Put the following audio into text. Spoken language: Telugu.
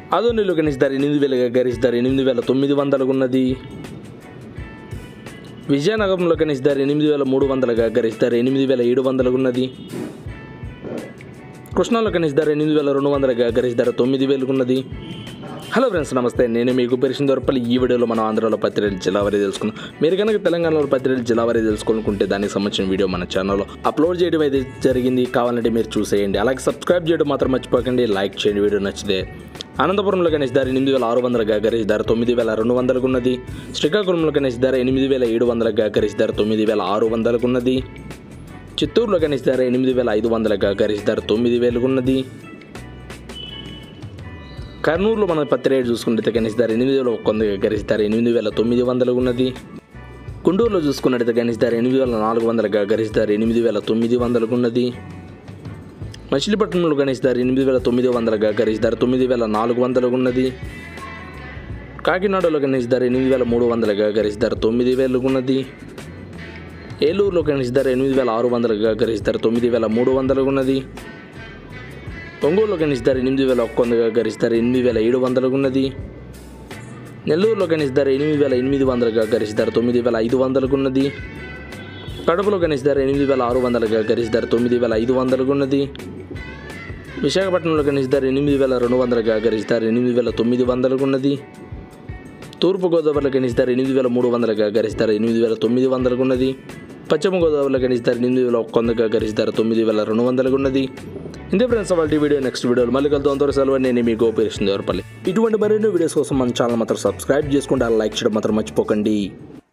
ఆదోనిలో గణేష్ ధర ఎనిమిది వేలుగా గరిష్ ధర ఎనిమిది వేల తొమ్మిది వందలకు ఉన్నది విజయనగరంలో గణేష్ ధర ఎనిమిది వేల మూడు వందలుగా గరిష్ ధర ఎనిమిది వేల ఏడు వందలకు ఉన్నది కృష్ణాలో గణేష్ ధర ఎనిమిది వేల రెండు వందలుగా గరిష్ ధర తొమ్మిది వేలకు ఉన్నది హలో ఫ్రెండ్స్ నమస్తే నేను మీకు పెరిసిన దొరపల్లి ఈ వీడియోలో మనం ఆంధ్రాలో పత్రికలు జిల్లావారీ తెలుసుకుందాం మీరు కనుక తెలంగాణలో పత్రికలు జిల్లావారీ తెలుసుకోవాలనుకుంటే దానికి సంబంధించిన వీడియో మన ఛానల్లో అప్లోడ్ చేయడం అయితే జరిగింది కావాలంటే మీరు చూసేయండి అలాగే సబ్స్క్రైబ్ చేయడం మాత్రం మర్చిపోకండి లైక్ చేయండి వీడియో నచ్చితే అనంతపురంలో గణేష్ ధర ఎనిమిది వేల ఆరు వందలుగా గణేష్ ధర తొమ్మిది వేల రెండు వందలకు ఉన్నది శ్రీకాకుళంలో గణేష్ ధర ఎనిమిది వేల ఏడు వందలుగా గణేష్ ధర తొమ్మిది వేల ఆరు వందలకు ఉన్నది చిత్తూరులో గణేష్ ధర ఎనిమిది వేల ఐదు వందలుగా గణేష్ ధర తొమ్మిది వేలకు ఉన్నది కర్నూలులో మన పత్తి రేటు చూసుకుంటే గణేష్ ధర ఎనిమిది వేల ఒక్క వందగా గణేష్ ధర ఎనిమిది వేల తొమ్మిది వందలు ఉన్నది గుంటూరులో చూసుకున్నట్టయితే గణేష్ ధర ఎనిమిది వేల నాలుగు వందలుగా గణేష్ ధర ఎనిమిది వేల తొమ్మిది వందలకు ఉన్నది మచిలీపట్నంలో గణేష్ ధర ఎనిమిది వేల తొమ్మిది వందలుగా గణేష్ ధర తొమ్మిది వేల నాలుగు వందలకు ఉన్నది కాకినాడలో గణేష్ ధర ఎనిమిది వేల మూడు వందలుగా గణేష్ ధర తొమ్మిది వేలకు ఉన్నది ఏలూరులో గణేష్ ధర ఎనిమిది వేల ఆరు వందలుగా గణేష్ ధర తొమ్మిది వేల మూడు వందలకు ఉన్నది ఒంగోలులో గణేష్ ధర ఎనిమిది వేల ఒక్క వందగా గణేష్ ధర ఎనిమిది వేల ఏడు వందలకు ఉన్నది నెల్లూరులో గణేష్ ధర ఎనిమిది వేల ఎనిమిది వందలుగా గణేష్ ధర తొమ్మిది వేల ఐదు వందలకు ఉన్నది కడపలో గణేష్ ధర ఎనిమిది వేల ఆరు వందలుగా గణేష్ ధర తొమ్మిది వేల ఐదు వందలకు ఉన్నది విశాఖపట్నంలో గణేష్ ధర ఎనిమిది వేల రెండు వందలుగా గణేష్ ధర ఎనిమిది వేల తొమ్మిది వందలకు ఉన్నది తూర్పుగోదావరిలో గణేష్ ధర ఎనిమిది వేల మూడు వందలుగా గణేష్ ధర ఎనిమిది వేల తొమ్మిది వందలకు ఉన్నది పశ్చిమ గోదావరిలో గణేష్ ధర ఎనిమిది వేల ఒక్క వందగా గణేష్ ధర తొమ్మిది వేల రెండు వందలకు ఉన్నది ఇంతే ఫ్రెండ్స్ వాళ్ళ వీడియో నెక్స్ట్ వీడియోలో మళ్ళీ కలుద్దాం అంతవరకు సెలవు నేను మీ గోపీకృష్ణ దేవరపల్లి ఇటువంటి మరిన్ని వీడియోస్ కోసం మన ఛానల్ మాత్రం సబ్స్క్రైబ్ చేసుకుంటే లైక్ చేయడం మాత్రం మర్చిపోకండి